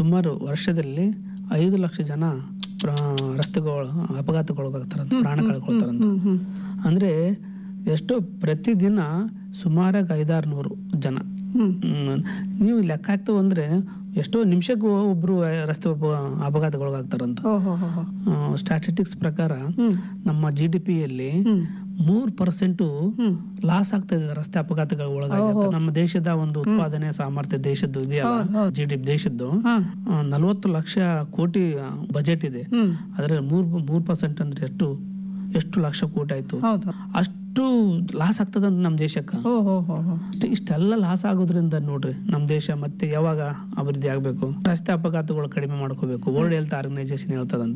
ಸುಮಾರು ವರ್ಷದಲ್ಲಿ ಐದು ಲಕ್ಷ ಜನ ಪ್ರಾ- ರಸ್ತೆಗಳು ಅಪಘಾತಗೊಳಗಾಗ್ತಾರಂತ ಪ್ರಾಣ ಕಳ್ಕೊಳ್ತಾರಂತ ಹ್ಮ್ ಹ್ಮ್ ಅಂದ್ರೆ ಎಷ್ಟು ಪ್ರತಿದಿನ ಸುಮಾರಾಗಿ ಐದಾರು ನೂರು ಜನ ಹ್ಮ್ ಹ್ಮ್. ನೀವು ಲೆಕ್ಕ ಹಾಕ್ತೇವೆ ಅಂದ್ರೆ ಎಷ್ಟೋ ನಿಮಿಷಕ್ಕೂ ಒಬ್ರು ರಸ್ತೆ ಒಬ್ಬ ಅಪಘಾತಗೊಳಗಾಗ್ತಾರಂತ ಓ ಹೋ ಹೋ ಹೋ ಸ್ಟ್ಯಾಟಿಸ್ಟಿಕ್ಸ್ ಪ್ರಕಾರ ಹ್ಮ್ ನಮ್ಮ ಜಿ ಡಿ ಪಿಯಲ್ಲಿ ಹ್ಮ್ ಮೂರ್ ಪರ್ಸೆಂಟು ಹ್ಮ್ ಲಾಸ್ ಆಗ್ತಾ ಇದೆ ರಸ್ತೆ ಅಪಘಾತಗಳ ಒಳಗಾಗಿ ನಮ್ಮ ದೇಶದ ಒಂದು ಉತ್ಪಾದನೆ ಸಾಮರ್ಥ್ಯ ದೇಶದ್ದು ಇದೆಯಲ್ಲ ಜಿ ಡಿ ದೇಶದ್ದು ಹಾ ಆ, ನಲವತ್ತು ಲಕ್ಷ ಕೋಟಿ ಬಜೆಟ್ ಇದೆ ಹ್ಮ್ ಅದ್ರಲ್ಲಿ ಮೂರ್ ಮೂರ್ ಪರ್ಸೆಂಟ್ ಅಂದ್ರೆ ಎಷ್ಟು ಎಷ್ಟು ಲಕ್ಷ ಕೋಟಿ ಆಯ್ತು ಹೌದು ಅಷ್ಟು ಲಾಸ್ ಆಗ್ತದಂತ ನಮ್ಮ ದೇಶಕ್ಕೆ ಓ ಹೋ ಹೋ ಹೋ ಇಷ್ಟ- ಇಷ್ಟೆಲ್ಲ ಲಾಸ್ ಆಗೋದ್ರಿಂದ ನೋಡ್ರಿ ನಮ್ಮ ದೇಶ ಮತ್ತೆ ಯಾವಾಗ ಅಭಿವೃದ್ಧಿ ಆಗ್ಬೇಕು ರಸ್ತೆ ಅಪಘಾತಗಳು ಕಡಿಮೆ ಮಾಡ್ಕೋಬೇಕು ವರ್ಲ್ಡ್ ಹೆಲ್ತ್ ಆರ್ಗನೈಸೇಷನ್ ಹೇಳ್ತದಂತ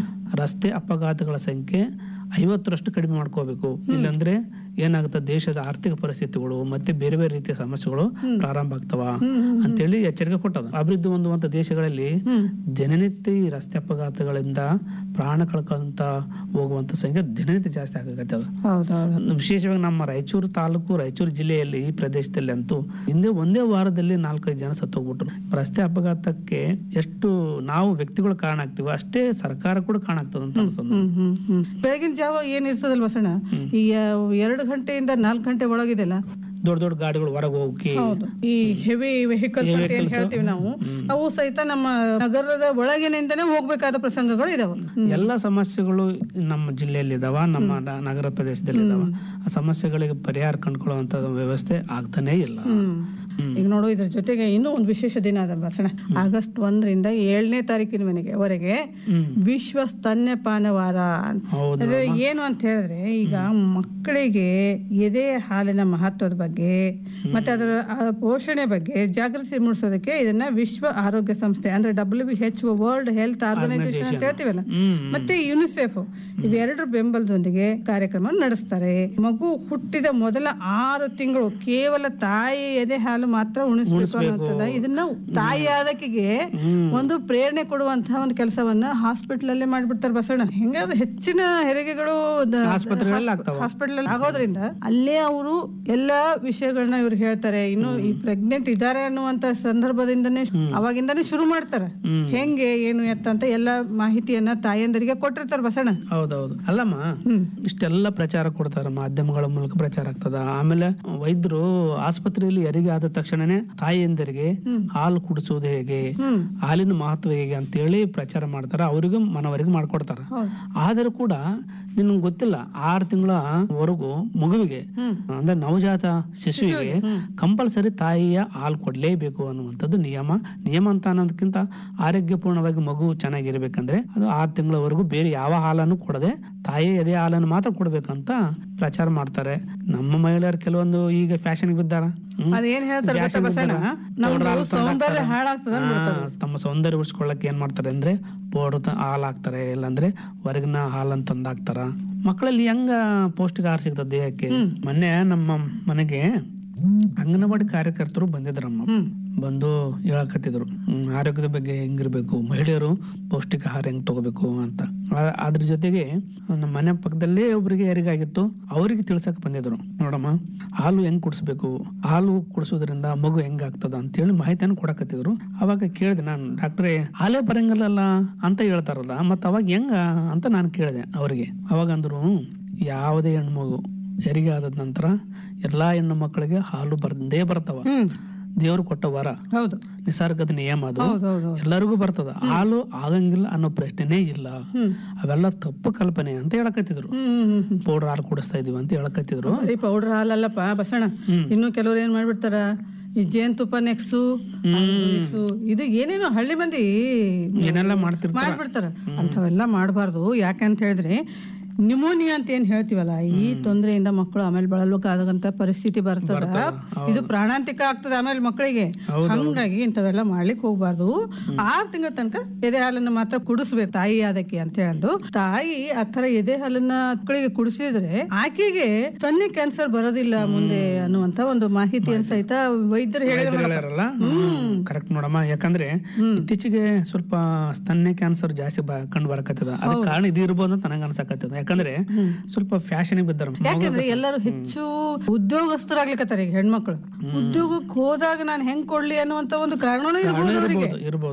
ರಸ್ತೆ ಅಪಘಾತಗಳ ಸಂಖ್ಯೆ ಐವತ್ತರಷ್ಟು ಕಡಿಮೆ ಮಾಡ್ಕೋಬೇಕು ಇಲ್ಲಾಂದ್ರೆ ಏನಾಗುತ್ತೆ ದೇಶದ ಆರ್ಥಿಕ ಪರಿಸ್ಥಿತಿಗಳು ಮತ್ತೆ ಬೇರೆ ಬೇರೆ ರೀತಿಯ ಸಮಸ್ಯೆಗಳು ಪ್ರಾರಂಭ ಆಗ್ತಾವ ಅಂತೇಳಿ ಎಚ್ಚರಿಕೆ ಕೊಟ್ಟದ ಅಭಿವೃದ್ಧಿ ಹೊಂದುವಂತ ದೇಶಗಳಲ್ಲಿ ದಿನನಿತ್ಯ ಈ ರಸ್ತೆ ಅಪಘಾತಗಳಿಂದ ಪ್ರಾಣ ಕಳ್ಕೊಂತ ಹೋಗುವಂತ ಸಂಖ್ಯೆ ದಿನನಿತ್ಯ ಜಾಸ್ತಿ ಆಗಕತ್ತದ ಹೌದು ಹೌದು ವಿಶೇಷವಾಗಿ ನಮ್ಮ ರಾಯಚೂರು ತಾಲೂಕು ರಾಯಚೂರು ಜಿಲ್ಲೆಯಲ್ಲಿ ಈ ಪ್ರದೇಶದಲ್ಲಿ ಅಂತೂ ಹಿಂದೆ ಒಂದೇ ವಾರದಲ್ಲಿ ನಾಲ್ಕೈದು ಜನ ಸತ್ತೋಗ್ಬಿಟ್ರು ರಸ್ತೆ ಅಪಘಾತಕ್ಕೆ ಎಷ್ಟು ನಾವು ವ್ಯಕ್ತಿಗಳು ಕಾರಣ ಆಗ್ತೀವಿ ಅಷ್ಟೇ ಸರ್ಕಾರ ಕೂಡ ಕಾರಣ ಆಗ್ತದೆ ಅಂತ ಅನ್ಸುತ್ತೆ. ಹ್ಮ್ ಹ್ಮ್ ಹ್ಮ್ ಬೆಳಗಿನ ಜಾವ ಏನ್ ಇರ್ತದಲ್ ಬಸಣ್ಣ ಈ ಎರಡು ಗಂಟೆಯಿಂದ ನಾಲ್ಕು ಗಂಟೆ ಒಳಗಿದೆಲ್ಲ ದೊಡ್ಡ ದೊಡ್ಡ ಗಾಡಿಗಳು ಹೊರಗೆ ಹೋಗಿ ಹೌದು ಈ ಹೆವಿ ವೆಹಿಕಲ್ಸ್ ಅಂತ ಏನ್ ಹೇಳ್ತೀವಿ ನಾವು ಅವು ಸಹಿತ ನಮ್ಮ ನಗರದ ಒಳಗಿನಿಂದನೇ ಹೋಗ್ಬೇಕಾದ ಪ್ರಸಂಗಗಳು ಇದಾವೆ ಎಲ್ಲ ಸಮಸ್ಯೆಗಳು ನಮ್ಮ ಜಿಲ್ಲೆಯಲ್ಲಿ ಇದಾವ ನಮ್ಮ ನ- ನಗರ ಪ್ರದೇಶದಲ್ಲಿ ಇದಾವ ಆ ಸಮಸ್ಯೆಗಳಿಗೆ ಪರಿಹಾರ ಕಂಡುಕೊಳ್ಳುವಂತ ವ್ಯವಸ್ಥೆ ಆಗ್ತಾನೇ ಇಲ್ಲ ಹ್ಮ್ ಈಗ ನೋಡು ಇದ್ರ ಜೊತೆಗೆ ಇನ್ನೂ ಒಂದು ವಿಶೇಷ ದಿನ ಅದ ಬಸಣ ಆಗಸ್ಟ್ ಒಂದರಿಂದ ಏಳನೇ ತಾರೀಕಿನ ಮನೆಗೆ ವರೆಗೆ ಹ್ಮ್. ವಿಶ್ವ ಸ್ತನ್ಯಪಾನ ವಾರ ಹೌದು ಅದು ಏನು ಅಂತ ಹೇಳಿದ್ರೆ ಈಗ ಮಕ್ಕಳಿಗೆ ಎದೆ ಹಾಲಿನ ಮಹತ್ವದ ಬಗ್ಗೆ ಮತ್ತೆ ಅದರ ಆ, ಪೋಷಣೆ ಬಗ್ಗೆ ಜಾಗೃತಿ ಮೂಡಿಸೋದಕ್ಕೆ ಇದನ್ನ ವಿಶ್ವ ಆರೋಗ್ಯ ಸಂಸ್ಥೆ ಅಂದ್ರೆ W B H world health organisation ಅಂತ ಹೇಳ್ತೀವಲ್ಲ ಹ್ಮ್ ಮತ್ತೆ ಯುನಿಸೆಫ್ ಇವೆರಡರ ಬೆಂಬಲದೊಂದಿಗೆ ಕಾರ್ಯಕ್ರಮ ನಡೆಸ್ತಾರೆ ಮಗು ಹುಟ್ಟಿದ ಮೊದಲ ಆರು ತಿಂಗಳು ಕೇವಲ ತಾಯಿ ಎದೆ ಹಾಲು ಮಾತ್ರ ಉಣಿಸ್ಬೇಕು ಅನ್ನೋಂಥದ್ದು ಇದನ್ನ ತಾಯಿ ಆದಕ್ಕಿಗೆ ಒಂದು ಪ್ರೇರಣೆ ಕೊಡುವಂತಹ ಒಂದು ಕೆಲಸವನ್ನ ಹಾಸ್ಪಿಟಲ್ ಅಲ್ಲೇ ಮಾಡ್ಬಿಡ್ತಾರೆ ಬಸಣ್ಣ ಹೆಂಗಾದ್ರೆ ಹೆಚ್ಚಿನ ಹೆರಿಗೆಗಳು ಆಸ್ಪತ್ರೆಗಳಲ್ಲಿ ಆಗ್ತಾವ ಹಾಸ್ಪಿಟಲ್ ಆಗೋದ್ರಿಂದ ಅಲ್ಲೇ ಅವರು ಎಲ್ಲಾ ವಿಷಯಗಳನ್ನ ಇವ್ರು ಹೇಳ್ತಾರೆ ಇನ್ನು ಈ ಪ್ರೆಗ್ನೆಂಟ್ ಇದಾರೆ ಅನ್ನುವಂತ ಸಂದರ್ಭದಿಂದನೇ ಅವಾಗಿಂದಾನೇ ಶುರು ಮಾಡ್ತಾರೆ ಹೆಂಗೆ ಏನು ಎತ್ತ ಅಂತ ಎಲ್ಲಾ ಮಾಹಿತಿಯನ್ನ ತಾಯಂದರಿಗೆ ಕೊಟ್ಟಿರ್ತಾರೆ ಬಸಣ್ಣ ಹೌದೌದು ಅಲ್ಲಮ್ಮ ಇಷ್ಟೆಲ್ಲ ಪ್ರಚಾರ ಕೊಡ್ತಾರ ಮಾಧ್ಯಮಗಳ ಮೂಲಕ ಪ್ರಚಾರ ಆಗ್ತದ ಆಮೇಲೆ ವೈದ್ಯರು ಆಸ್ಪತ್ರೆಯಲ್ಲಿ ಹೆರಿಗೆ ಆದ ತಕ್ಷಣನೇ ತಾಯಿಯಂದರಿಗೆ ಹಾಲು ಕುಡಿಸೋದು ಹೇಗೆ ಹಾಲಿನ ಮಹತ್ವ ಹೇಗೆ ಅಂತೇಳಿ ಪ್ರಚಾರ ಮಾಡ್ತಾರ ಅವರಿಗೂ ಮನವರಿಕೆ ಮಾಡ್ಕೊಡ್ತಾರ ಆದರೂ ಕೂಡ ನಿನ್ಗೆ ಗೊತ್ತಿಲ್ಲ ಆರು ತಿಂಗಳ ವರೆಗೂ ಮಗುವಿಗೆ ಅಂದ್ರೆ ನವಜಾತ ಶಿಶುವಿಗೆ ಕಂಪಲ್ಸರಿ ತಾಯಿಯ ಹಾಲು ಕೊಡ್ಲೇಬೇಕು ಅನ್ನುವಂಥದ್ದು ನಿಯಮ ನಿಯಮ ಅಂತ ಅನ್ನೋದಕ್ಕಿಂತ ಆರೋಗ್ಯಪೂರ್ಣವಾಗಿ ಮಗು ಚೆನ್ನಾಗಿರ್ಬೇಕಂದ್ರೆ ಅದು ಆರು ತಿಂಗಳವರೆಗೂ ಬೇರೆ ಯಾವ ಹಾಲನ್ನು ಕೊಡದೆ ತಾಯಿ ಎದೆ ಹಾಲನ್ನು ಮಾತ್ರ ಕೊಡ್ಬೇಕಂತ ಪ್ರಚಾರ ಮಾಡ್ತಾರೆ ನಮ್ಮ ಮಹಿಳೆಯರು ಕೆಲವೊಂದು ಈಗ ಫ್ಯಾಷನ್ ಬಿದ್ದಾರ ಹ್ಮ್. ಅದೇನ್ ಹೇಳ್ತಾರೆ ಗೊತ್ತಾ Fashion ಬಸಣ್ಣ ಬಿದ್ದಾರ. ನಮ್ದು powder ಹಾಲು ತಂದು ಸೌಂದರ್ಯ ಹಾಕ್ತಾರೆ. ಹಾಳಾಗ್ತದ ಹಾ, ತಮ್ಮ ಸೌಂದರ್ಯ ಉಳಿಸ್ಕೊಳ್ಳಕ್ಕೆ ಏನ್ ಮಾಡ್ತಾರೆ ಅಂದ್ರೆ ಪೌಡರ್ ಹಾಲು ಹಾಕ್ತಾರೆ ಇಲ್ಲಾಂದ್ರೆ ಹೊರಗಿನ ಹಾಲನ್ನು ತಂದು ಹಾಕ್ತಾರ ಮಕ್ಕಳಲ್ಲಿ ಹೆಂಗ ಪೌಷ್ಟಿಕ ಆಹಾರ ಸಿಗ್ತದೆ ದೇಹಕ್ಕೆ ಮೊನ್ನೆ ನಮ್ಮ ಮನೆಗೆ ಅಂಗನವಾಡಿ ಕಾರ್ಯಕರ್ತರು ಬಂದಿದ್ರಮ್ಮ ಬಂದು ಹೇಳಕತ್ತಿದ್ರು ಹ್ಮ್, ಆರೋಗ್ಯದ ಬಗ್ಗೆ ಹೆಂಗಿರ್ಬೇಕು ಮಹಿಳೆಯರು ಪೌಷ್ಟಿಕ ಆಹಾರ ಹೆಂಗ್ ತಗೋಬೇಕು ಅಂತ ಆ- ಅದ್ರ ಜೊತೆಗೆ ನಮ್ಮ ಮನೆ ಪಕ್ಕದಲ್ಲೇ ಒಬ್ರಿಗೆ ಹೆರಿಗಾಗಿತ್ತು ಅವರಿಗೆ ತಿಳ್ಸಕ್ ಬಂದಿದ್ರು ನೋಡಮ್ಮ ಹಾಲು ಹೆಂಗ್ ಕುಡಿಸ್ಬೇಕು ಹಾಲು ಕುಡಿಸೋದ್ರಿಂದ ಮಗು ಹೆಂಗ್ ಆಗ್ತದ ಅಂತೇಳಿ ಮಾಹಿತಿಯನ್ನು ಕೊಡಕತ್ತಿದ್ರು ಅವಾಗ ಕೇಳಿದೆ ನಾನು ಡಾಕ್ಟ್ರೇ ಹಾಲೇ ಬರಂಗಿಲ್ಲಲ್ಲ ಅಂತ ಹೇಳ್ತಾರಲ್ಲ ಮತ್ತ ಅವಾಗ ಹೆಂಗ ಅಂತ ನಾನು ಕೇಳಿದೆ ಅವರಿಗೆ ಅವಾಗ ಅಂದ್ರು ಯಾವುದೇ ಹೆಣ್ಮಗು ಹೆರಿಗೆ ಆದ ನಂತರ ಎಲ್ಲಾ ಹೆಣ್ಣು ಮಕ್ಕಳಿಗೆ ಹಾಲು ಬಂದೇ ಬರ್ತಾವ ಹ್ಮ್ ದೇವ್ರು ಕೊಟ್ಟ ವರ ಹೌದು ನಿಸರ್ಗದ ನಿಯಮ ಅದು ಹೌದು ಹೌದು ಎಲ್ಲರಿಗೂ ಬರ್ತದ ಹಾಲು ಆಗಂಗಿಲ್ಲ ಅನ್ನೋ ಪ್ರಶ್ನೆನೇ ಇಲ್ಲ ಅವೆಲ್ಲ ತಪ್ಪು ಕಲ್ಪನೆ ಅಂತ ಹೇಳಕತ್ತಿದ್ರು ಹ್ಮ್ ಹ್ಮ್ ಹ್ಮ್ ಪೌಡರ್ ಹಾಲು ಕುಡಿಸ್ತಾ ಇದೀವಿ ಅಂತ ಹೇಳಕತ್ತಿದ್ರು ಬರೀ ಪೌಡರ್ ಹಾಲಲ್ಲಪ್ಪ ಬಸಣ್ಣ ಇನ್ನು ಕೆಲವ್ರು ಏನ್ ಮಾಡ್ಬಿಡ್ತಾರ ಈ ಜೇನುತುಪ್ಪ ನೆಕ್ಸು ನೆಕ್ಸು ಇದು ಏನೇನೋ ಹಳ್ಳಿ ಮಂದಿ ಏನೆಲ್ಲ ಮಾಡ್ತಿರ್ತಾರ ಮಾಡ್ಬಿಡ್ತಾರ ಅಂಥವೆಲ್ಲ ಮಾಡಬಾರ್ದು ಯಾಕಂತ ಹೇಳಿದ್ರೆ ನಿಮೋನಿಯಾ ಅಂತ ಏನ್ ಹೇಳ್ತೀವಲ್ಲ ಈ ತೊಂದರೆಯಿಂದ ಮಕ್ಕಳು ಆಮೇಲೆ ಬಳಲಬೇಕಾದಂತ ಪರಿಸ್ಥಿತಿ ಬರ್ತದ ಇದು ಪ್ರಾಣಾಂತಿಕ ಆಗ್ತದೆ ಆಮೇಲೆ ಮಕ್ಕಳಿಗೆ ಹಂಗಾಗಿ ಇಂಥವೆಲ್ಲ ಮಾಡ್ಲಿಕ್ಕೆ ಹೋಗ್ಬಾರ್ದು ಆರ್ ತಿಂಗಳ ತನಕ ಎದೆ ಹಾಲನ್ನ ಮಾತ್ರ ಕುಡಿಸ್ಬೇಕು ತಾಯಿ ಅದಕ್ಕೆ ಅಂತ ಹೇಳೋದು ತಾಯಿ ಆ ತರ ಎದೆ ಹಾಲನ್ನ ಮಕ್ಕಳಿಗೆ ಕುಡಿಸಿದ್ರೆ ಆಕೆಗೆ ಸನ್ನೆ ಕ್ಯಾನ್ಸರ್ ಬರೋದಿಲ್ಲ ಮುಂದೆ ಅನ್ನುವಂತ ಒಂದು ಮಾಹಿತಿಯನ್ನು ಸಹಿತ ವೈದ್ಯರು ಹೇಳಿದ್ರು ಹೇಳ್ಯಾರಲ್ಲ ಕರೆಕ್ಟ್ ನೋಡಮ್ಮ ಯಾಕಂದ್ರೆ ಇತ್ತೀಚೆಗೆ ಸ್ವಲ್ಪ ಸ್ತನ್ಯ ಕ್ಯಾನ್ಸರ್ ಜಾಸ್ತಿ ಬ- ಕಂಡು ಬರಕತ್ತದ ಅದಕ್ಕೆ ಕಾರಣ ಇದು ಇರ್ಬೋದು ಅಂತ ನನಗೆ ಅನ್ಸಕತ್ತದ ಯಾಕಂದ್ರೆ ಸ್ವಲ್ಪ ಫ್ಯಾಷನ್ ಬಿದ್ದಾರ ಯಾಕಂದ್ರೆ ಎಲ್ಲರೂ ಹೆಚ್ಚು ಉದ್ಯೋಗಸ್ಥರಾಗ್ಲಿಕ್ಕತ್ತಾರೆ ಈಗ ಹೆಣ್ಮಕ್ಳು ಉದ್ಯೋಗಕ್ಕೆ ಹೋದಾಗ ನಾನು ಹೆಂಗ್ ಕೊಡ್ಲಿ ಅನ್ನುವಂತ ಒಂದು ಕಾರಣನೂ ಇರ್ಬೋದು ಅವರಿಗೆ ಇರ್ಬೋದು ಇಲ್ಲ ಅಂತ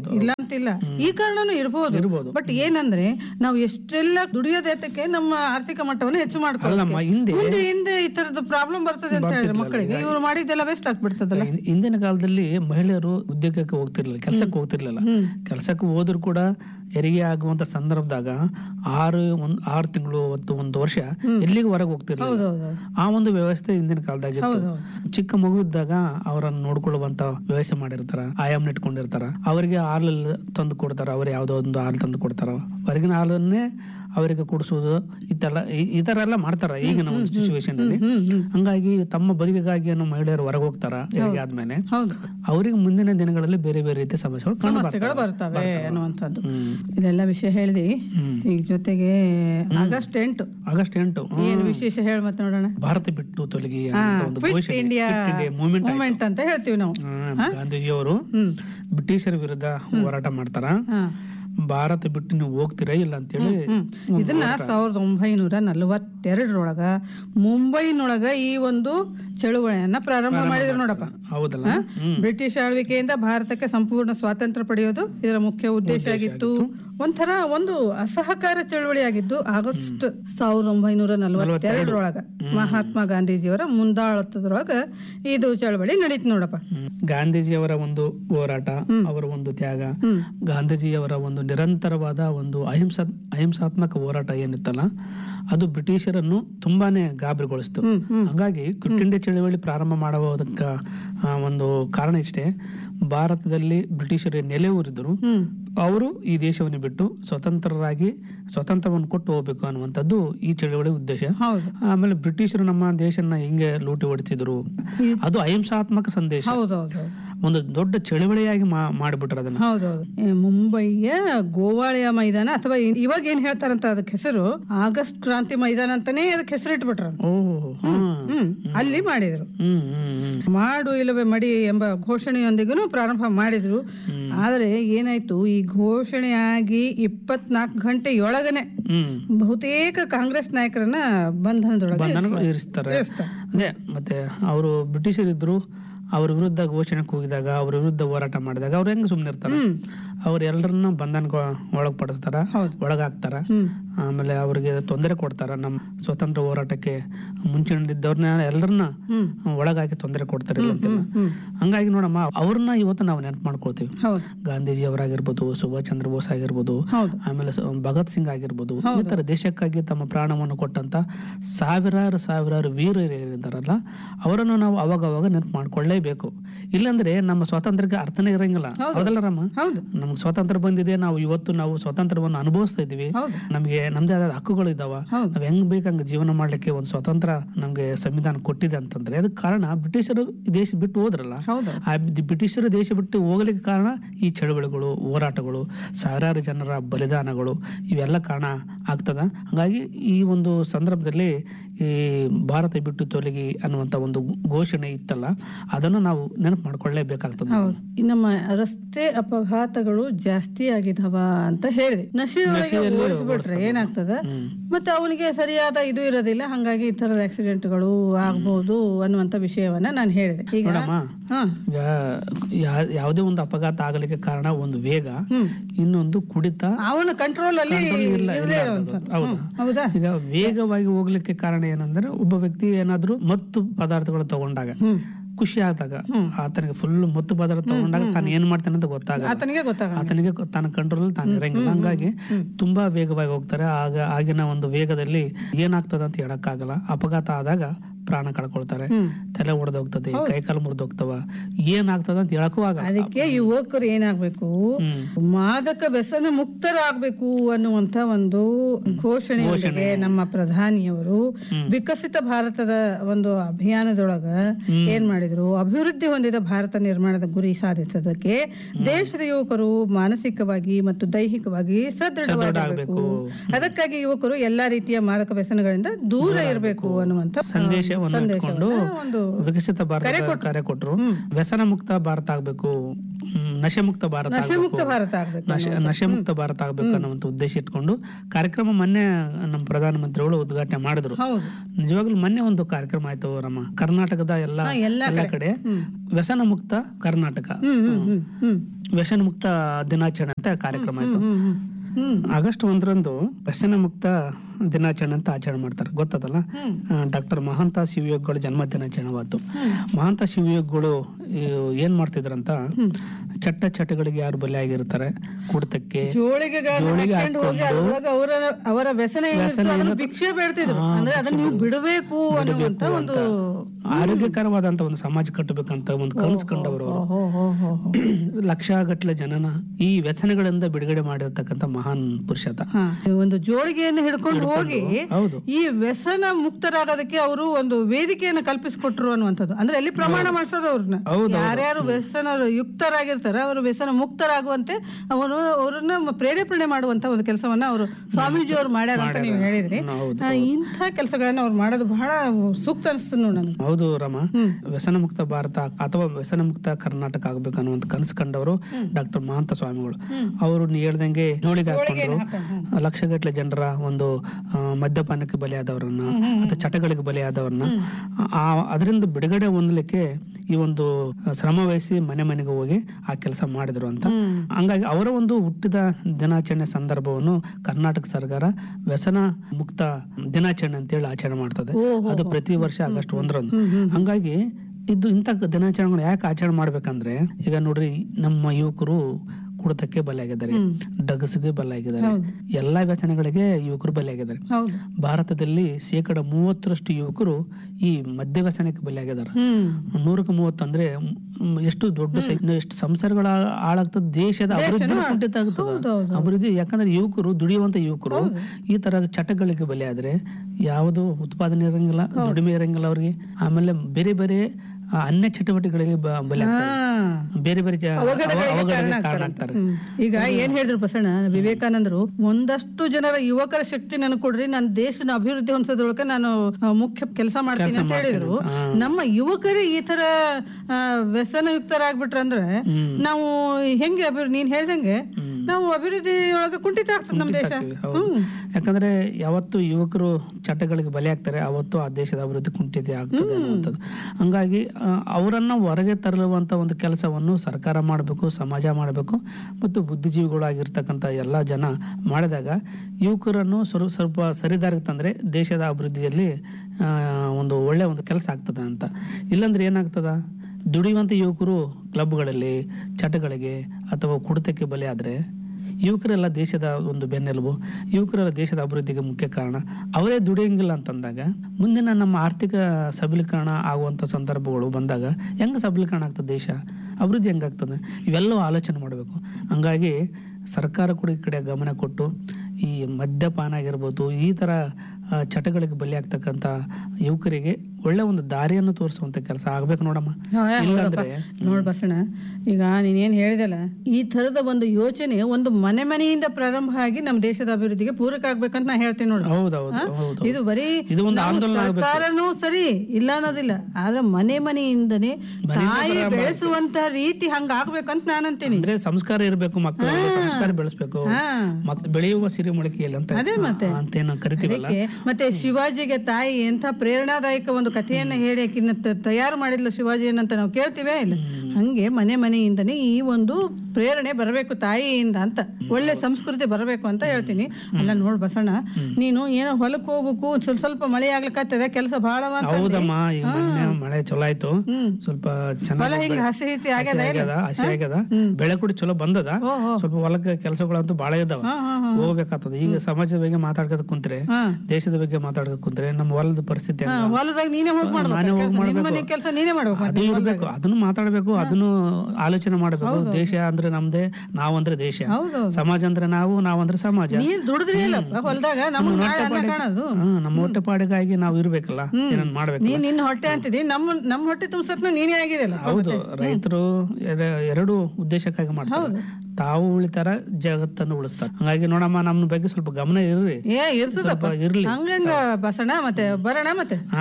ಅಂತಿಲ್ಲ ಈ ಕಾರಣನೂ ಇರ್ಬೋದು ಇರ್ಬೋದು. ಬಟ್ ಏನಂದ್ರೆ ನಾವು ಎಷ್ಟೆಲ್ಲ ದುಡಿಯೋದೇತಕ್ಕೆ ನಮ್ಮ ಆರ್ಥಿಕ ಮಟ್ಟವನ್ನು ಹೆಚ್ಚು ಮಾಡ್ಕೊಳ್ಳೋಕೆ ಅಲ್ಲಮ್ಮ ಹಿಂದೆ ಮುಂದೆ ಹಿಂದೆ ಈ ತರದ ಪ್ರಾಬ್ಲಮ್ ಬರ್ತದೆ ಅಂತ ಹೇಳಿದ್ರೆ ಮಕ್ಕಳಿಗೆ ಇವ್ರು ಮಾಡಿದ್ದೆಲ್ಲ ವೇಸ್ಟ್ ಆಗ್ಬಿಡ್ತದಲ್ಲ ಹಿಂ- ಹಿಂದಿನ ಕಾಲದಲ್ಲಿ ಮಹಿಳೆಯರು ಉದ್ಯೋಗಕ್ಕೆ ಹೋಗ್ತಿರ್ಲಿಲ್ಲ ಕೆಲಸಕ್ಕೆ ಹೋಗ್ತಿರ್ಲಿಲ್ಲ ಕೆಲಸಕ್ಕೆ ಹೋದ್ರು ಕೂಡ ಹೆರಿಗೆ ಆಗುವಂತ ಸಂದರ್ಭದಾಗ ಆರು ಒಂದ್ ಆರು ತಿಂಗಳು ಹೊತ್ತು ಒಂದು ವರ್ಷ ಎಲ್ಲಿಗೂ ಹೊರಗೆ ಹೋಗ್ತಿರ್ಲಿಲ್ಲ ಹೌದೌದು ಆ ಒಂದು ವ್ಯವಸ್ಥೆ ಹಿಂದಿನ ಕಾಲದಾಗ ಇತ್ತು ಚಿಕ್ಕ ಮಗು ಇದ್ದಾಗ ಅವರನ್ನು ನೋಡ್ಕೊಳ್ಳುವಂತ ವ್ಯವಸ್ಥೆ ಮಾಡಿರ್ತಾರ ಆಯಾಮ್ ಇಟ್ಕೊಂಡಿರ್ತಾರ ಅವರಿಗೆ ಹಾಲು ತಂದು ಕೊಡ್ತಾರ ಅವ್ರು ಯಾವ್ದೋ ಒಂದು ಹಾಲು ತಂದು ಕೊಡ್ತಾರ ಹೊರಗಿನ ಹಾಲನ್ನೇ ಅವರಿಗೆ ಕುಡಿಸೋದು ಇತ್ತೆಲ್ಲ ಈ- ಈ ತರ ಎಲ್ಲ ಮಾಡ್ತಾರ ಈಗಿನ ಒಂದು ಸಿಚುವೇಶನ್ ಅಲ್ಲಿ ಹಂಗಾಗಿ ತಮ್ಮ ಬದುಕಿಗಾಗಿ ಏನೋ ಮಹಿಳೆಯರು ಹೊರಗೆ ಹೋಗ್ತಾರ ಹೆರಿಗೆ ಆದ್ಮೇಲೆ ಹೌದು ಅವರಿಗೆ ಮುಂದಿನ ದಿನಗಳಲ್ಲಿ ಬೇರೆ ಬೇರೆ ರೀತಿಯ ಸಮಸ್ಯೆಗಳು ಕಂಡು ಸಮಸ್ಯೆಗಳು ಬರ್ತವೆ ಅನ್ನುವಂಥದ್ದು ಹ್ಮ್. ಇದೆಲ್ಲ ವಿಷಯ ಹೇಳಿದಿ ಈಗ ಜೊತೆಗೆ ಆಗಸ್ಟ್ ಎಂಟು ಆಗಸ್ಟ್ ಎಂಟು ಏನು ವಿಶೇಷ ಹೇಳಿ ಮತ್ತೆ ನೋಡೋಣ ಭಾರತ ಬಿಟ್ಟು ತೊಲಗಿ ಅನ್ನುವಂಥ ಒಂದು ಕ್ವಿಟ್ ಘೋಷಣೆ ಇಂಡಿಯಾ ಮೂವ್ಮೆಂಟ್ ಮೂಮೆಂಟ್ ಅಂತ ಹೇಳ್ತೀವಿ ನಾವು ಗಾಂಧೀಜಿಯವರು ಹ್ಮ್ ಬ್ರಿಟಿಷರ ವಿರುದ್ಧ ಹೋರಾಟ ಮಾಡ್ತಾರ ಹಾ ಭಾರತ ಬಿಟ್ಟು ನೀವು ಹೋಗ್ತೀರಾ ಇಲ್ಲ ಅಂತೇಳಿ ಹ್ಮ್. ಇದನ್ನ ಸಾವಿರದ ಒಂಬೈನೂರ ನಲವತ್ತೆರಡರೊಳಗ ಮುಂಬೈನೊಳಗ ಈ ಒಂದು ಚಳುವಳಿಯನ್ನ ಪ್ರಾರಂಭ ಮಾಡಿದ್ರು ನೋಡಪ್ಪ ಹೌದಲ್ಲ ಹಾ? ಬ್ರಿಟಿಷ್ ಆಳ್ವಿಕೆಯಿಂದ ಭಾರತಕ್ಕೆ ಸಂಪೂರ್ಣ ಸ್ವಾತಂತ್ರ್ಯ ಪಡೆಯೋದು ಇದರ ಮುಖ್ಯ ಉದ್ದೇಶ ಆಗಿತ್ತು ಒಂಥರ ಒಂದು ಅಸಹಕಾರ ಚಳವಳಿ ಆಗಿದ್ದು ಆಗಸ್ಟ್ ಸಾವಿರದ ಒಂಬೈನೂರ ನಲವತ್ತೆರಡರೊಳಗ ಮಹಾತ್ಮ ಗಾಂಧೀಜಿಯವರ ಮುಂದಾಳತ್ವದೊಳಗ ಇದು ಚಳವಳಿ ನಡೀತು ನೋಡಪ್ಪ ಹ್ಮ್. ಗಾಂಧೀಜಿಯವರ ಒಂದು ಹೋರಾಟ ಅವರ ಒಂದು ತ್ಯಾಗ ಗಾಂಧೀಜಿಯವರ ಒಂದು ನಿರಂತರವಾದ ಒಂದು ಅಹಿಂಸಾ ಅಹಿಂಸಾತ್ಮಕ ಹೋರಾಟ ಏನಿತ್ತಲ್ಲ ಅದು ಬ್ರಿಟಿಷರನ್ನು ತುಂಬಾನೇ ಗಾಬರಿಗೊಳಿಸ್ತು ಹಾಗಾಗಿ ಕ್ವಿಟ್ ಇಂಡಿಯಾ ಚಳವಳಿ ಪ್ರಾರಂಭ ಮಾಡುವುದಕ್ಕ ಆ, ಒಂದು ಕಾರಣ ಇಷ್ಟೇ ಭಾರತದಲ್ಲಿ ಬ್ರಿಟಿಷರು ನೆಲೆ ಊರಿದ್ರು ಅವರು ಈ ದೇಶವನ್ನು ಬಿಟ್ಟು ಸ್ವತಂತ್ರರಾಗಿ ಸ್ವತಂತ್ರವನ್ನು ಕೊಟ್ಟು ಹೋಗ್ಬೇಕು ಅನ್ನುವಂಥದ್ದು ಈ ಚಳವಳಿ ಉದ್ದೇಶ ಹೌದು ಆಮೇಲೆ ಬ್ರಿಟಿಷರು ನಮ್ಮ ದೇಶನ ಹಿಂಗೆ ಲೂಟಿ ಹೊಡಿತಿದ್ರು ಅದು ಅಹಿಂಸಾತ್ಮಕ ಸಂದೇಶ ಹೌದೌದು ಒಂದು ದೊಡ್ಡ ಚಳವಳಿಯಾಗಿ ಮಾ- ಮಾಡಿಬಿಟ್ರು ಅದನ್ನ ಹೌದೌದು ಏ, ಮುಂಬಯಿಯ ಗೋವಾಳಿಯ ಮೈದಾನ ಅಥವಾ ಇ- ಇವಾಗ ಏನ್ ಹೇಳ್ತಾರಂತ ಅದಕ್ಕೆ ಹೆಸರು ಆಗಸ್ಟ್ ಕ್ರಾಂತಿ ಮೈದಾನ ಅಂತಾನೆ ಅದಕ್ಕೆ ಹೆಸರಿಟ್ಬಿಟ್ರು ಓ ಹ್ಮ್ ಹ್ಮ್ ಅಲ್ಲಿ ಮಾಡಿದ್ರು ಹ್ಮ್ ಹ್ಮ್ ಹ್ಮ್ ಮಾಡು ಇಲ್ಲವೇ ಮಡಿ ಎಂಬ ಘೋಷಣೆಯೊಂದಿಗೂ ಪ್ರಾರಂಭ ಮಾಡಿದ್ರು ಆದರೆ ಏನಾಯ್ತು ಈ ಘೋಷಣೆಯಾಗಿ ಇಪ್ಪತ್ನಾಲ್ಕು ಗಂಟೆಯೊಳಗನೆ ಹ್ಮ್ ಬಹುತೇಕ ಕಾಂಗ್ರೆಸ್ ನಾಯಕರನ್ನ ಬಂಧನದೊಳಗೆ ಬಂಧನ ಇರಿಸ್ತಾರೆ ಇರಿಸ್ತಾರೆ. ಅದೇ ಮತ್ತೆ ಅವರು ಬ್ರಿಟಿಷರಿದ್ರು ಅವ್ರ ವಿರುದ್ಧ ಘೋಷಣೆಗೆ ಹೋಗಿದಾಗ ಅವ್ರ ವಿರುದ್ಧ ಹೋರಾಟ ಮಾಡಿದಾಗ ಅವ್ರು ಹೆಂಗ್ ಸುಮ್ನೆ ಇರ್ತಾರ ಅವ್ರ ಎಲ್ಲರನ್ನ ಬಂಧನ ಒಳಗ್ ಪಡಿಸ್ತಾರ ಹೌದು. ಒಳಗಾಕ್ತಾರ ಹ್ಮ್ ಆಮೇಲೆ ಅವ್ರಿಗೆ ತೊಂದರೆ ಕೊಡ್ತಾರ ನಮ್ಮ ಸ್ವತಂತ್ರ ಹೋರಾಟಕ್ಕೆ ಮುಂಚೂಣಿದ್ದವ್ರನ್ನ ಎಲ್ಲರನ್ನ ಹ್ಮ್ ಒಳಗಾಗಿ ತೊಂದರೆ ಕೊಡ್ತಾರೆ ಇಲ್ಲ ಅಂತಿಲ್ಲ ಹ್ಮ್ ಹಂಗಾಗಿ ನೋಡಮ್ಮ ಅವ್ರನ್ನ ಇವತ್ತು ನಾವು ನೆನಪು ಮಾಡ್ಕೊಳ್ತೀವಿ ಹೌದು ಗಾಂಧೀಜಿ ಅವರಾಗಿರ್ಬೋದು ಸುಭಾಷ್ ಚಂದ್ರ ಬೋಸ್ ಆಗಿರ್ಬೋದು ಹೌದು ಆಮೇಲೆ ಸ- ಭಗತ್ ಸಿಂಗ್ ಆಗಿರ್ಬೋದು ಈ ತರ ದೇಶಕ್ಕಾಗಿ ತಮ್ಮ ಪ್ರಾಣವನ್ನು ಕೊಟ್ಟಂತ ಸಾವಿರಾರು ಸಾವಿರಾರು ವೀರರು ಏನಿದಾರಲ್ಲ ಅವರನ್ನು ನಾವು ಅವಾಗ ಅವಾಗ ನೆನಪು ಮಾಡ್ಕೊಳ್ಳೇಬೇಕು ಇಲ್ಲಾಂದ್ರೆ ನಮ್ಮ ಸ್ವಾತಂತ್ರ್ಯಕ್ಕೆ ಅರ್ಥನೇ ಇರಂಗಿಲ್ಲ ಹೌದಲ್ಲ ರಾಮ ಹೌದು ನಮ್ಗೆ ಸ್ವಾತಂತ್ರ್ಯ ಬಂದಿದೆ ನಾವು ಇವತ್ತು ನಾವು ಸ್ವಾತಂತ್ರ್ಯವನ್ನು ಅನುಭವಿಸ್ತಾ ಇದೀವಿ ಹೌದು ನಮಗೆ ನಮ್ದೇ ಆದ ಹಕ್ಕುಗಳು ಇದಾವ ಹೌದು. ನಾವ್ ಹೆಂಗ್ ಬೇಕಂಗ ಜೀವನ ಮಾಡ್ಲಿಕ್ಕೆ ಒಂದು ಸ್ವಾತಂತ್ರ್ಯ ನಮ್ಗೆ ಸಂವಿಧಾನ ಕೊಟ್ಟಿದೆ ಅಂತಂದ್ರೆ ಅದಕ್ಕೆ ಕಾರಣ ಬ್ರಿಟಿಷರು ಈ ದೇಶ ಬಿಟ್ಟು ಹೋದ್ರಲ್ಲ ಹೌದು ಆ ಬಿ- ಬ್ರಿಟಿಷರು ದೇಶ ಬಿಟ್ಟು ಹೋಗ್ಲಿಕ್ಕೆ ಕಾರಣ ಈ ಚಳುವಳಿಗಳು ಹೋರಾಟಗಳು ಸಾವಿರಾರು ಜನರ ಬಲಿದಾನಗಳು ಇವೆಲ್ಲ ಕಾರಣ ಆಗ್ತದ ಹಾಗಾಗಿ ಈ ಒಂದು ಸಂದರ್ಭದಲ್ಲಿ ಈ ಭಾರತ ಬಿಟ್ಟು ತೊಲಗಿ ಅನ್ನುವಂತ ಒಂದು ಘೋಷಣೆ ಇತ್ತಲ್ಲ ಅದನ್ನು ನಾವು ನೆನಪು ಮಾಡ್ಕೊಳ್ಳೇಬೇಕಾಗ್ತದೆ ಹೌದು ಈ ನಮ್ಮ ರಸ್ತೆ ಅಪಘಾತಗಳು ಜಾಸ್ತಿ ಆಗಿದಾವ ಅಂತ ಹೇಳಿದೆ ನಶೆಯೊಳಗೆ ಓಡಿಸ್ಬಿಟ್ರೆ ಏನಾಗ್ತದ ಮತ್ತೆ ಅವನಿಗೆ ಸರಿಯಾದ ಇದು ಇರೋದಿಲ್ಲ ಹಂಗಾಗಿ ಈ ತರದ ಆಕ್ಸಿಡೆಂಟ್ಗಳು ಆಗ್ಬಹುದು ಅನ್ನುವಂತ ವಿಷಯವನ್ನ ನಾನು ಹೇಳಿದೆ ಈಗ ನೋಡಮ್ಮ ಹಾ ಈಗ ಯಾ- ಯಾವುದೇ ಒಂದು ಅಪಘಾತ ಆಗಲಿಕ್ಕೆ ಕಾರಣ ಒಂದು ವೇಗ ಹ್ಮ್ ಇನ್ನೊಂದು ಕುಡಿತ ಅವನ ಕಂಟ್ರೋಲ್ ಅಲ್ಲಿ ಇಲ್ಲ ಇರದೇ ಇಲ್ಲ ಇರುವಂತದ್ದು ಹೌದು ಹೌದಾ ಈಗ ವೇಗವಾಗಿ ಹೋಗ್ಲಿಕ್ಕೆ ಕಾರಣ ಏನಂದ್ರೆ ಒಬ್ಬ ವ್ಯಕ್ತಿ ಏನಾದ್ರೂ ಮತ್ತು ಪದಾರ್ಥಗಳು ತಗೊಂಡಾಗ ಹ್ಮ್ ಖುಷಿ ಆದಾಗ ಆತನಿಗೆ ಫುಲ್ ಮತ್ತು ಪದಾರ್ಥ ತಗೊಂಡಾಗ ತಾನು ಏನ್ ಮಾಡ್ತಾನೆ ಅಂತ ಗೊತ್ತಾಗಲ್ಲ ಆತನಿಗೆ ಗೊತ್ತಾಗ ಆತನಿಗೆ ಗೊ- ತನ್ನ ಕಂಟ್ರೋಲ್ ತಾನು ಇರಂಗಿಲ್ಲ ಹಂಗಾಗಿ ತುಂಬಾ ವೇಗವಾಗಿ ಹೋಗ್ತಾರೆ ಆಗ ಆಗಿನ ಒಂದು ವೇಗದಲ್ಲಿ ಏನಾಗ್ತದ ಅಂತ ಹೇಳಕ್ಕಾಗಲ್ಲ ಅಪಘಾತ ಆದಾಗ ಪ್ರಾಣ ಕಳ್ಕೊಳ್ತಾರೆ ಹ್ಮ್ ತಲೆ ಒಡೆದೋಗ್ತದೆ ಕೈಕಾಲು ಮುರಿದೋಗ್ತವ ಏನಾಗ್ತದ ಅಂತ ಹೇಳಕ್ಕೂ ಆಗಲ್ಲ ಅದಕ್ಕೆ ಯುವಕರು ಏನಾಗ್ಬೇಕು ಹ್ಮ್ ಮಾದಕ ವ್ಯಸನ ಮುಕ್ತರಾಗಬೇಕು ಅನ್ನುವಂತ ಒಂದು ಘೋಷಣೆಯೊಂದಿಗೆ ನಮ್ಮ ಪ್ರಧಾನಿಯವರು ವಿಕಸಿತ ಭಾರತದ ಒಂದು ಅಭಿಯಾನದೊಳಗ ಏನ್ ಮಾಡಿದ್ರು ಅಭಿವೃದ್ಧಿ ಹೊಂದಿದ ಭಾರತ ನಿರ್ಮಾಣದ ಗುರಿ ಸಾಧಿಸೋದಕ್ಕೆ ದೇಶದ ಯುವಕರು ಮಾನಸಿಕವಾಗಿ ಮತ್ತು ದೈಹಿಕವಾಗಿ ಸದೃಢವಾಗಿರಬೇಕು ಅದಕ್ಕಾಗಿ ಯುವಕರು ಎಲ್ಲಾ ರೀತಿಯ ಮಾದಕ ವ್ಯಸನಗಳಿಂದ ದೂರ ಇರಬೇಕು ಅನ್ನುವಂತ ಸಂದೇಶ ಸಂದೇಶವನ್ನು ಇಟ್ಕೊಂಡು ಒಂದು ವಿಕಸಿತ ಭಾರತ ಕರೆ ಕೊಟ್ರು ವ್ಯಸನ ಮುಕ್ತ ಭಾರತ ಆಗ್ಬೇಕು ಹ್ಮ್, ನಶೆ ಮುಕ್ತ ಭಾರತ ಆಗ್ಬೇಕು. ಮುಕ್ತ ಭಾರತ ಆಗ್ಬೇಕು ನಶೆ ನಶೆ ಮುಕ್ತ ಭಾರತ ಆಗ್ಬೇಕು ಅನ್ನುವಂತ ಉದ್ದೇಶ ಇಟ್ಕೊಂಡು ಕಾರ್ಯಕ್ರಮ ಮೊನ್ನೆ ನಮ್ಮ ಪ್ರಧಾನಮಂತ್ರಿಗಳು ಉದ್ಘಾಟನೆ ಮಾಡಿದ್ರು ಹೌದು ನಿಜವಾಗ್ಲೂ ಮೊನ್ನೆ ಒಂದು ಕಾರ್ಯಕ್ರಮ ಆಯ್ತು ರಮ್ಮ ಕರ್ನಾಟಕದ ಎಲ್ಲ ಎಲ್ಲ ಎಲ್ಲ ಕಡೆ ವ್ಯಸನ ಮುಕ್ತ ಕರ್ನಾಟಕ ಹ್ಮ್ ಹ್ಮ್ ಹ್ಮ್ ಹ್ಮ್ ವ್ಯಸನ ಮುಕ್ತ ದಿನಾಚರಣೆ ಅಂತ ಕಾರ್ಯಕ್ರಮ ಆಯ್ತು ಹ್ಮ್ ಹ್ಮ್ ಹ್ಮ್ ಆಗಸ್ಟ್ ಒಂದರಂದು ವ್ಯಸನ ಮುಕ್ತ ದಿನಾಚರಣೆ ಅಂತ ಆಚರಣೆ ಮಾಡ್ತಾರೆ ಗೊತ್ತದಲ್ಲ ಡಾಕ್ಟರ್ ಮಹಾಂತ ಶಿವಯೋಗಿಗಳ ಜನ್ಮ ದಿನಾಚರಣೆ ಅವತ್ತು ಮಹಾಂತ ಶಿವಯೋಗಿಗಳು ಈ- ಏನ್ ಮಾಡ್ತಿದ್ರಂತ ಕೆಟ್ಟ ಚಟಗಳಿಗೆ ಯಾರು ಬಲಿಯಾಗಿರ್ತಾರೆ ಕುಡಿತಕ್ಕೆ ಜೋಳಿಗೆ ಜೋಳಿಗೆ ಹಾಕೊಂಡು ಹೋಗಿ ಅದ್ರೊಳಗೆ ಅವರ ಅವರ ವ್ಯಸನ ಏನಿತ್ತು ಅದನ್ನ ಭಿಕ್ಷೆ ಬೇಡ್ತಿದ್ರು ಅಂದ್ರೆ ಅದನ್ನ ನೀವು ಬಿಡಬೇಕು ಅನ್ನುವಂತ ಒಂದು ಆರೋಗ್ಯಕರವಾದಂತ ಒಂದು ಸಮಾಜ ಕಟ್ಟಬೇಕಂತ ಒಂದು ಕನಸು ಕಂಡವರು ಅವರು ಹೋ ಹೋ ಹೋ ಹೋ. ಲಕ್ಷಗಟ್ಟಲೆ ಜನನ ಈ ವ್ಯಸನಗಳಿಂದ ಬಿಡುಗಡೆ ಮಾಡಿರ್ತಕ್ಕಂಥ ಮಹಾನ್ ಪುರುಷತ ಹಾ. ಒಂದು ಜೋಳಿಗೆಯನ್ನು ಹಿಡ್ಕೊಂಡು ಹೋಗಿ ಹೌದು ಈ ವ್ಯಸನ ಮುಕ್ತರಾಗೋದಕ್ಕೆ ಅವರು ಒಂದು ವೇದಿಕೆಯನ್ನು ಕಲ್ಪಿಸಿಕೊಟ್ರು ಅನ್ನುವಂಥದ್ದು ಅಂದ್ರೆ ಅಲ್ಲಿ ಪ್ರಮಾಣ ಮಾಡಿಸೋದು ಅವ್ರನ್ನ ಯಾರ್ಯಾರು ವ್ಯಸನ ಯುಕ್ತರಾಗಿರ್ತಾರೆ ಅವರು ವ್ಯಸನ ಮುಕ್ತರಾಗುವಂತೆ ಅವರು ಅವ್ರನ್ನ ಪ್ರೇರೇಪಣೆ ಮಾಡುವಂತ ಒಂದು ಕೆಲಸವನ್ನ ಅವರು ಸ್ವಾಮೀಜಿ ಅವ್ರು ಮಾಡ್ಯಾರ ಅಂತ ನೀವು ಹೇಳಿದ್ರಿ ಹೌದು ಆ, ಇಂಥ ಕೆಲಸಗಳನ್ನ ಅವ್ರು ಮಾಡೋದು ಬಹಳ ಸೂಕ್ತ ಅನಿಸ್ತು ನೋಡಿ ನನಗೆ ಹೌದು ರಮ ವ್ಯಸನ ಮುಕ್ತ ಭಾರತ ಅಥವಾ ವ್ಯಸನ ಮುಕ್ತ ಕರ್ನಾಟಕ ಆಗ್ಬೇಕು ಅನ್ನುವಂತ ಕನಸು ಕಂಡವರು ಡಾಕ್ಟರ್ ಮಹಾಂತ ಸ್ವಾಮಿಗಳು ಅವರು ನೀ ಹೇಳ್ದಂಗೆ ಜೋಳಿಗೆ ಹಾಕೊಂಡ್ರು ಲಕ್ಷಗಟ್ಟಲೆ ಜನರ ಒಂದು ಆ, ಮದ್ಯಪಾನಕ್ಕೆ ಬಲಿಯಾದವರನ್ನ ಅಥವಾ ಚಟಗಳಿಗೆ ಬಲಿಯಾದವರನ್ನ ಆ ಅದರಿಂದ ಬಿಡುಗಡೆ ಹೊಂದಲಿಕ್ಕೆ ಈ ಒಂದು ಶ್ರಮ ವಹಿಸಿ ಮನೆ ಮನೆಗೆ ಹೋಗಿ ಆ ಕೆಲಸ ಮಾಡಿದ್ರು ಅಂತ ಹಂಗಾಗಿ ಅವರ ಒಂದು ಹುಟ್ಟಿದ ದಿನಾಚರಣೆ ಸಂದರ್ಭವನ್ನು ಕರ್ನಾಟಕ ಸರ್ಕಾರ ವ್ಯಸನ ಮುಕ್ತ ದಿನಾಚರಣೆ ಅಂತೇಳಿ ಆಚರಣೆ ಮಾಡ್ತದೆ ಅದು ಪ್ರತಿ ವರ್ಷ ಆಗಸ್ಟ್ ಒಂದರಂದು ಹಂಗಾಗಿ ಇದು ಇಂಥ ದಿನಾಚರಣೆಗಳು ಯಾಕೆ ಆಚರಣೆ ಮಾಡ್ಬೇಕಂದ್ರೆ ಈಗ ನೋಡ್ರಿ ನಮ್ಮ ಯುವಕರು ಕುಡಿತಕ್ಕೆ ಬಲಿಯಾಗಿದ್ದಾರೆ ಡ್ರಗ್ಸ್ಗೆ ಬಲಿಯಾಗಿದ್ದಾರೆ ಎಲ್ಲಾ ವ್ಯಸನಗಳಿಗೆ ಯುವಕರು ಬಲಿಯಾಗಿದ್ದಾರೆ ಹೌದು ಭಾರತದಲ್ಲಿ ಶೇಕಡ ಮೂವತ್ತರಷ್ಟು ಯುವಕರು ಈ ಮದ್ಯ ವ್ಯಸನಕ್ಕೆ ಬಲಿಯಾಗಿದ್ದಾರೆ ಹ್ಮ್ ನೂರಕ್ಕೆ ಮೂವತ್ತು ಅಂದ್ರೆ ಮ್, ಎಷ್ಟು ದೊಡ್ಡ ಸೈ- ಇನ್ನು ಎಷ್ಟು ಸಂಸಾರಗಳ ಹಾಳಾಗ್ತದೆ ದೇಶದ ಅಭಿವೃದ್ಧಿ ಕುಂಠಿತ ಆಗ್ತದೆ ಹೌದೌದು. ಅಭಿವೃದ್ಧಿ ಯಾಕಂದ್ರೆ ಯುವಕರು ದುಡಿಯುವಂತ ಯುವಕರು ಈ ತರ ಚಟಗಳಿಗೆ ಬಲಿಯಾದ್ರೆ ಯಾವುದು ಉತ್ಪಾದನೆ ಇರಂಗಿಲ್ಲ ದುಡಿಮೆ ಇರಂಗಿಲ್ಲ ಅವ್ರಿಗೆ ಆಮೇಲೆ ಬೇರೆ ಬೇರೆ ಆ, ಅನ್ಯ ಚಟುವಟಿಕೆಗಳಿಗೆ ಬ- ಬಲಿ ಆಗ್ತಾರೆ. ಹಾ. ಬೇರೆ ಬೇರೆ ಜ- ಅವ- ಅವಘಡಗಳಿಗೆ ಕಾರಣ ಆಗ್ತಾರೆ ಹ್ಮ್. ಈಗ ಏನ್ ಹೇಳಿದ್ರು ಬಸಣ್ಣ ವಿವೇಕಾನಂದರು ಒಂದಷ್ಟು ಜನರ ಯುವಕರ ಶಕ್ತಿ ನನಗೆ ಕೊಡ್ರಿ ನನ್ನ ದೇಶನ ಅಭಿವೃದ್ಧಿ ಹೊಂದೋದ್ರೊಳಗೆ ನಾನು ಆ, ಮುಖ್ಯ ಕೆಲಸ ಮಾಡ್ತೀನಿ ಅಂತ ಹೇಳಿದ್ರು ನಮ್ಮ ಯುವಕರೇ ಈ ತರ ಆ, ವ್ಯಸನಯುಕ್ತರಾಗ್ಬಿಟ್ರಂದ್ರೆ ನಾವು ಹೆಂಗೆ ಅಭಿವೃದ್ಧಿ ನೀನ್ ಹೇಳ್ದಂಗೆ ನಾವು ಅಭಿವೃದ್ಧಿ ಒಳಗೆ ಕುಂಠಿತ ಆಗ್ತದೆ ನಮ್ಮ ದೇಶ ಆಗ್ತೀವಿ, ಹೌದು ಯಾಕಂದ್ರೆ ಯಾವತ್ತು ಯುವಕರು ಚಟಗಳಿಗೆ ಬಲಿ ಆಗ್ತಾರೆ ಅವತ್ತು ಆ ದೇಶದ ಅಭಿವೃದ್ಧಿ ಕುಂಠಿತ ಆಗ್ತದೆ ಅನ್ನುವಂಥದ್ದು ಹಂಗಾಗಿ ಆ, ಅವರನ್ನ ಹೊರಗೆ ತರಲುವಂತ ಒಂದು ಕೆಲಸವನ್ನು ಸರ್ಕಾರ ಮಾಡಬೇಕು ಸಮಾಜ ಮಾಡಬೇಕು ಮತ್ತು ಬುದ್ಧಿಜೀವಿಗಳಾಗಿರ್ತಕ್ಕಂಥ ಎಲ್ಲ ಜನ ಮಾಡಿದಾಗ ಯುವಕರನ್ನು ಸ್ವಲ್ಪ ಸ್ವಲ್ಪ ಸರಿದಾರಿಗೆ ತಂದ್ರೆ ದೇಶದ ಅಭಿವೃದ್ಧಿಯಲ್ಲಿ ಆ, ಒಂದು ಒಳ್ಳೆ ಒಂದು ಕೆಲಸ ಆಗ್ತದೆ ಅಂತ ಇಲ್ಲಾಂದ್ರೆ ಏನಾಗ್ತದ ದುಡಿಯುವಂತ ಯುವಕರು ಕ್ಲಬ್ಗಳಲ್ಲಿ ಚಟಗಳಿಗೆ ಅಥವಾ ಕುಡಿತಕ್ಕೆ ಬಲಿ ಆದ್ರೆ ಯುವಕರೆಲ್ಲ ದೇಶದ ಒಂದು ಬೆನ್ನೆಲುಬು ಯುವಕರೆಲ್ಲ ದೇಶದ ಅಭಿವೃದ್ಧಿಗೆ ಮುಖ್ಯ ಕಾರಣ ಅವರೇ ದುಡಿಯಂಗಿಲ್ಲ ಅಂತಂದಾಗ ಮುಂದಿನ ನಮ್ಮ ಆರ್ಥಿಕ ಸಬಲೀಕರಣ ಆಗುವಂಥ ಸಂದರ್ಭಗಳು ಬಂದಾಗ ಹೆಂಗೆ ಸಬಲೀಕರಣ ಆಗ್ತದೆ ದೇಶ ಅಭಿವೃದ್ಧಿ ಹೆಂಗಾಗ್ತದೆ ಇವೆಲ್ಲವೂ ಆಲೋಚನೆ ಮಾಡಬೇಕು ಹಂಗಾಗಿ ಸರ್ಕಾರ ಕೂಡ ಈ ಕಡೆ ಗಮನ ಕೊಟ್ಟು ಈ ಮದ್ಯಪಾನ ಆಗಿರ್ಬೋದು ಈ ಥರ ಆ, ಚಟಗಳಿಗೆ ಬಲಿಯಾಗ್ತಕ್ಕಂಥ ಯುವಕರಿಗೆ ಒಳ್ಳೆ ಒಂದು ದಾರಿಯನ್ನು ತೋರಿಸುವಂಥ ಕೆಲಸ ಆಗ್ಬೇಕು ನೋಡಮ್ಮ ಇಲ್ಲಾಂದ್ರೆ ನೋಡ್ ಬಸಣ್ಣ ಈಗ ನೀನೇನ್ ಹೇಳಿದಲ್ಲ ಈ ತರದ ಒಂದು ಯೋಚನೆ ಒಂದು ಮನೆ ಮನೆಯಿಂದ ಪ್ರಾರಂಭ ಆಗಿ ನಮ್ಮ ದೇಶದ ಅಭಿವೃದ್ಧಿಗೆ ಪೂರಕ ಆಗ್ಬೇಕಂತ ನಾ ಹೇಳ್ತೀನಿ ನೋಡಿ ಹೌದೌದು ಹೌದು ಇದು ಬರೀ ಇದು ಒಂದು ನಾವು ಆಂದೋಲನ ಆಗ್ಬೇಕು. ಸರ್ಕಾರನೂ ಸರಿ ಇಲ್ಲ ಅನ್ನೋದಿಲ್ಲ ಆದ್ರೆ ಮನೆ ಮನೆಯಿಂದನೇ ತಾಯಿ ಬೆಳೆಸುವಂತ ರೀತಿ ಹಂಗ ಆಗ್ಬೇಕಂತ ನಾನು ಅಂತೀನಿ ಅಂದ್ರೆ ಸಂಸ್ಕಾರ ಇರಬೇಕು ಮಕ್ಕಳು ಸಂಸ್ಕಾರ ಬೆಳೆಸ್ಬೇಕು ಹಾ ಮತ್ ಬೆಳೆಯುವ ಸಿರಿ ಮೊಳಕೆಯಲ್ಲಿ ಅಂತ ಅದೇ ಮತ್ತೆ. ಅಂತೇನು ಕರಿತೀವಲ್ಲ ಅದಕ್ಕೆ ಮತ್ತೆ ಶಿವಾಜಿಗೆ ತಾಯಿ ಎಂಥ ಪ್ರೇರಣಾದಾಯಕ ಒಂದು ಕಥೆಯನ್ನ ಹೇಳಿ ಆಕಿನ ತ- ತಯಾರು ಮಾಡಿದ್ಲು ಶಿವಾಜಿಯನ್ನಂತ ನಾವು ಕೇಳ್ತೀವೇ ಇಲ್ಲ ಹಂಗೆ ಮನೆ ಮನೆಯಿಂದನೇ ಈ ಒಂದು ಪ್ರೇರಣೆ ಬರಬೇಕು ತಾಯಿಯಿಂದ ಅಂತ ಒಳ್ಳೆ ಸಂಸ್ಕೃತಿ ಬರಬೇಕು ಅಂತ ಹೇಳ್ತೀನಿ ಅಲ್ಲ ನೋಡ್ ಬಸಣ್ಣ ನೀನು ಏನೋ ಹೊಲಕ್ಕೆ ಹೋಗ್ಬೇಕು ಸ್ವಲ್ಪ ಸ್ವಲ್ಪ ಮಳೆ ಆಗ್ಲಿಕ್ಕತ್ತದ ಕೆಲಸ ಬಹಳವ ಅಂತ ಹೌದಮ್ಮ ಈಗ ಮೊನ್ನೆ ಮಳೆ ಚಲೋ ಆಯ್ತು ಸ್ವಲ್ಪ ಹೊಲ ಚೆನ್ನಾಗಿ ಹಿಂಗ ಹಸಿ ಹಸಿ ಹಸಿ ಆಗ್ಯದ ಆಗ್ಯದ ಹಸಿ ಆಗ್ಯದ ಬೆಳೆ ಕೂಡ ಚಲೋ ಬಂದದ ಸ್ವಲ್ಪ ಹೊಲಕ್ಕೆ ಕೆಲಸಗಳಂತೂ ಬಾಳ ಇದಾವ ಹೋಗ್ಬೇಕಾಗ್ತದ ಈಗ ಸಮಾಜದ ಬಗ್ಗೆ ಮಾತಾಡ್ಕೊತ ಕುಂತ್ರೆ ಹಾ. ದೇಶದ ಬಗ್ಗೆ ಮಾತಾಡ್ಕೊತ ಕುಂತ್ರೆ ನಮ್ಮ ಹೊಲದ ಪರಿಸ್ಥಿತಿ ಹೆಂಗ? ಹೊಲದಾಗ ನೀನೇ ಹೋಗಿ ನಾನೇ ಮಾಡ್ಬೇಕು ಹೋಗ್ ಕೆಲ್ಸ. ನಿನ್ ಮಾಡ್ಬೇಕು. ಮನೆ ಕೆಲಸ ನೀನೇ ಮಾಡ್ಬೇಕು ಅದು ಇರ್ಬೇಕು ಅದನ್ನು ಮಾತಾಡ್ಬೇಕು ಅದನ್ನು ಆಲೋಚನೆ ಮಾಡಬೇಕು ದೇಶ ಅಂದ್ರೆ ನಮ್ದೇ ನಾವಂದ್ರೆ ದೇಶ ಹೌದೌದು ಸಮಾಜ ಅಂದ್ರೆ ನಾವು ನಾವಂದ್ರೆ ಸಮಾಜ ನೀನ್ ದುಡಿದ್ರಿ ಅಲ್ಲಪ್ಪ ಹೊಲದಾಗ ನಮ್ಗ್ ನಾಳೆ ಅನ್ನ ಕಾಣೋದು ಹಾ, ನಮ್ಮ ಹೊಟ್ಟೆಪಾಡಿಗಾಗಿ ನಾವು ಇರ್ಬೇಕಲ್ಲ ಏನನ್ ಮಾಡ್ಬೇಕು ನೀನ್ ನಿನ್ನ ಹೊಟ್ಟೆ ಅಂತಿದಿ ನಮ್ಮ ನಮ್ಮ ಹೊಟ್ಟೆ ತುಂಬಸತ್ನು ನೀನೇ ಆಗಿದೆಲ್ಲ ಹೌದು ರೈತರು ಎರ- ಎರಡು ಉದ್ದೇಶಕ್ಕಾಗಿ ಮಾಡ್ತಾರೆ ತಾವು ಉಳಿತಾರ ಜಗತ್ತನ್ನು ಉಳಿಸ್ತಾರ ಹಂಗಾಗಿ ನೋಡಮ್ಮ ನಮ್ಮ ಬಗ್ಗೆ ಸ್ವಲ್ಪ ಗಮನ ಇರ್ರಿ ಏ ಇರ್ತದಪ್ಪ ಸ್ವಲ್ಪ ಇರ್ಲಿ ಹಂಗಂಗ ಬಸಣ ಮತ್ತೆ ಬರೋಣ ಮತ್ತೆ ಆಯ್ತಾ ಆಯ್ತು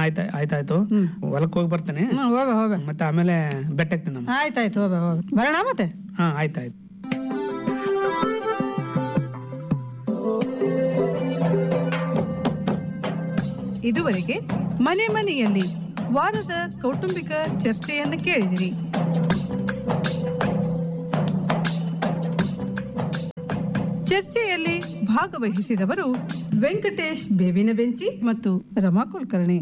ಆಯ್ತಾಯ್ತು ಹೊಲಕ್ಕೆ ಹೋಗಿ ಬರ್ತೇನೆ ಹ್ಮ್ ಹೋಗ ಹೋಗ ಮತ್ತೆ ಆಮೇಲೆ ಬೆಟ್ಟಾಗ್ತೀನಿ ನಮ್ಮ ಆಯ್ತಾಯ್ತು ಹೋಗ ಹೋಗ ಬರೋಣ ಮತ್ತೆ ಹಾ ಆಯ್ತಾಯ್ತು ಇದುವರೆಗೆ ಮನೆ ಮನೆಯಲ್ಲಿ ವಾರದ ಕೌಟುಂಬಿಕ ಚರ್ಚೆಯನ್ನು ಕೇಳಿದಿರಿ ಚರ್ಚೆಯಲ್ಲಿ ಭಾಗವಹಿಸಿದವರು ವೆಂಕಟೇಶ್ ಬೇವಿನ ಬೆಂಚಿ ಮತ್ತು ರಮಾ ಕುಲಕರ್ಣಿ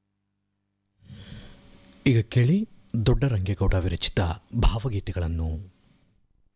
ಈಗ ಕೇಳಿ ದೊಡ್ಡ ರಂಗೇಗೌಡ ವಿರಚಿತ ಭಾವಗೀತೆಗಳನ್ನು